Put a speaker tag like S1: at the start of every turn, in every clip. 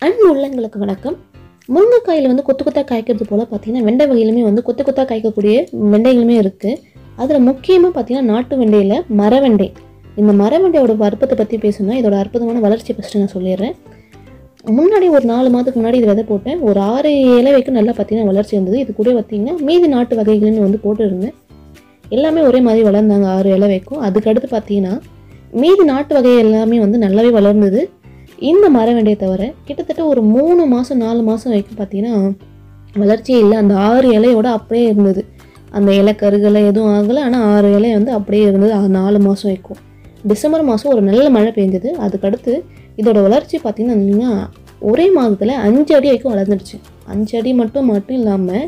S1: அன்பு உள்ளங்களுக்கு வணக்கம் முருங்கைக்காயில் வந்து கொத்து கொத்தாக காய்க்கிறது போல் பார்த்தீங்கன்னா வெண்டை வகையிலுமே வந்து கொத்து கொத்தாக காய்க்கக்கூடிய வெண்டைகளுமே இருக்குது அதில் முக்கியமாக பார்த்தீங்கன்னா நாட்டு வெண்டையில் மரவெண்டை இந்த மரவெண்டையோட அற்பத்தை பற்றி பேசணும்னா இதோட அற்புதமான வளர்ச்சி ஃபஸ்ட்டு நான் சொல்லிடுறேன் முன்னாடி ஒரு நாலு மாதத்துக்கு முன்னாடி இது விதை போட்டேன் ஒரு ஆறு இலை வரைக்கும் நல்லா பார்த்தீங்கன்னா வளர்ச்சி இருந்தது இது கூட பார்த்தீங்கன்னா மீதி நாட்டு வகைகள்னு வந்து போட்டுருந்தேன் எல்லாமே ஒரே மாதிரி வளர்ந்தாங்க ஆறு இலை வைக்கும் அதுக்கடுத்து பார்த்தீங்கன்னா மீதி நாட்டு வகை எல்லாமே வந்து நல்லாவே வளர்ந்தது இந்த மரவெண்டையை தவிர கிட்டத்தட்ட ஒரு மூணு மாதம் நாலு மாதம் வரைக்கும் பார்த்தீங்கன்னா வளர்ச்சியே இல்லை அந்த ஆறு இலையோட அப்படியே இருந்தது அந்த இலை கருகலை எதுவும் ஆகலை ஆனால் ஆறு இலை வந்து அப்படியே இருந்தது அது நாலு மாதம் வரைக்கும் டிசம்பர் மாதம் ஒரு நல்ல மழை பெஞ்சது அதுக்கடுத்து இதோட வளர்ச்சி பார்த்தீங்கன்னா ஒரே மாதத்தில் அஞ்சு அடி வரைக்கும் வளர்ந்துடுச்சு அஞ்சு அடி மட்டும் மட்டும் இல்லாமல்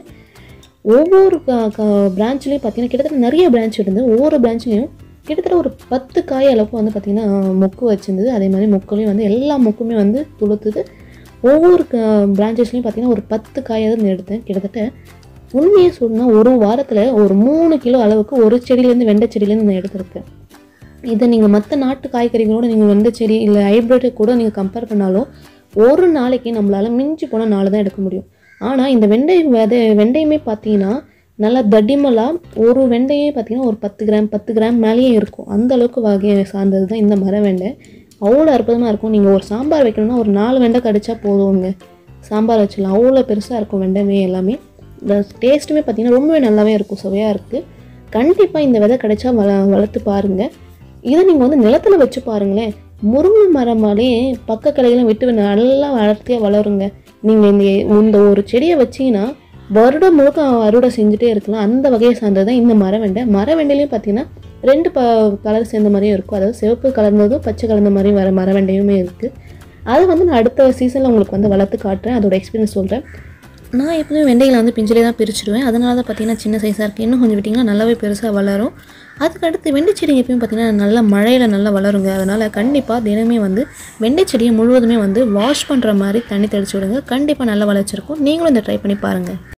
S1: ஒவ்வொரு க க பிரான்ச்லேயும் பார்த்தீங்கன்னா கிட்டத்தட்ட நிறைய பிரான்ச் இருந்து ஒவ்வொரு பிரான்ச்லேயும் கிட்டத்தட்ட ஒரு பத்து காய் அளவுக்கு வந்து பார்த்திங்கன்னா மொக்கு வச்சிருந்தது அதே மாதிரி மொக்குலையும் வந்து எல்லா மொக்குமே வந்து துளுத்துது ஒவ்வொரு க பிரான்ச்சஸ்லையும் பார்த்தீங்கன்னா ஒரு பத்து காயாவது எடுத்தேன் கிட்டத்தட்ட உண்மையை சொல்லணும்னா ஒரு வாரத்தில் ஒரு மூணு கிலோ அளவுக்கு ஒரு செடியிலேருந்து வெண்டை செடியிலேருந்து நான் எடுத்திருக்கேன் இதை நீங்கள் மற்ற நாட்டு காய்கறிகளோட நீங்கள் வெண்டை செடி இல்லை ஹைப்ரிட் கூட நீங்கள் கம்பேர் பண்ணாலும் ஒரு நாளைக்கு நம்மளால் மிஞ்சி போன நாலு தான் எடுக்க முடியும் ஆனால் இந்த வெண்டை விதை வெண்டையுமே பார்த்தீங்கன்னா நல்லா தடிமலாக ஒரு வெண்டையே பார்த்தீங்கன்னா ஒரு பத்து கிராம் பத்து கிராம் மேலேயே இருக்கும் அந்த அளவுக்கு வகையை சார்ந்தது தான் இந்த மர வெண்டை அவ்வளோ அற்புதமாக இருக்கும் நீங்கள் ஒரு சாம்பார் வைக்கணும்னா ஒரு நாலு வெண்டை கடிச்சா போதுங்க சாம்பார் வச்சிடலாம் அவ்வளோ பெருசாக இருக்கும் வெண்டைமே எல்லாமே இந்த டேஸ்ட்டுமே பார்த்தீங்கன்னா ரொம்பவே நல்லாவே இருக்கும் சுவையாக இருக்குது கண்டிப்பாக இந்த விதை கிடைச்சா வள வளர்த்து பாருங்கள் இதை நீங்கள் வந்து நிலத்தில் வச்சு பாருங்களேன் முருங்கை மரமாலே பக்க கிளைகளும் விட்டு நல்லா வளர்த்தியாக வளருங்க நீங்கள் இந்த இந்த ஒரு செடியை வச்சீங்கன்னா வருடம் முழுக்க அறுவடை செஞ்சுட்டே இருக்கலாம் அந்த வகையை சார்ந்தது தான் இந்த மரவெண்டை மரவெண்டையிலையும் பார்த்தீங்கன்னா ரெண்டு ப கலர் சேர்ந்த மாதிரியும் இருக்கும் அதாவது சிவப்பு கலந்ததும் பச்சை கலந்த மாதிரியும் வர மரவெண்டையுமே இருக்குது அதை வந்து நான் அடுத்த சீசனில் உங்களுக்கு வந்து வளர்த்து காட்டுறேன் அதோட எக்ஸ்பீரியன்ஸ் சொல்கிறேன் நான் எப்போதுமே வெண்டைகளை வந்து பிஞ்சிலே தான் பிரிச்சுடுவேன் அதனால தான் பார்த்தீங்கன்னா சின்ன சைஸாக இருக்குது இன்னும் கொஞ்சம் விட்டிங்கன்னா நல்லாவே பெருசாக வளரும் அதுக்கடுத்து வெண்டை செடி எப்பயும் பார்த்தீங்கன்னா நல்லா மழையில் நல்லா வளருங்க அதனால் கண்டிப்பாக தினமே வந்து வெண்டை செடியை முழுவதுமே வந்து வாஷ் பண்ணுற மாதிரி தண்ணி தெளிச்சு விடுங்க கண்டிப்பாக நல்லா வளர்ச்சிருக்கும் நீங்களும் இந்த ட்ரை பண்ணி பாருங்கள்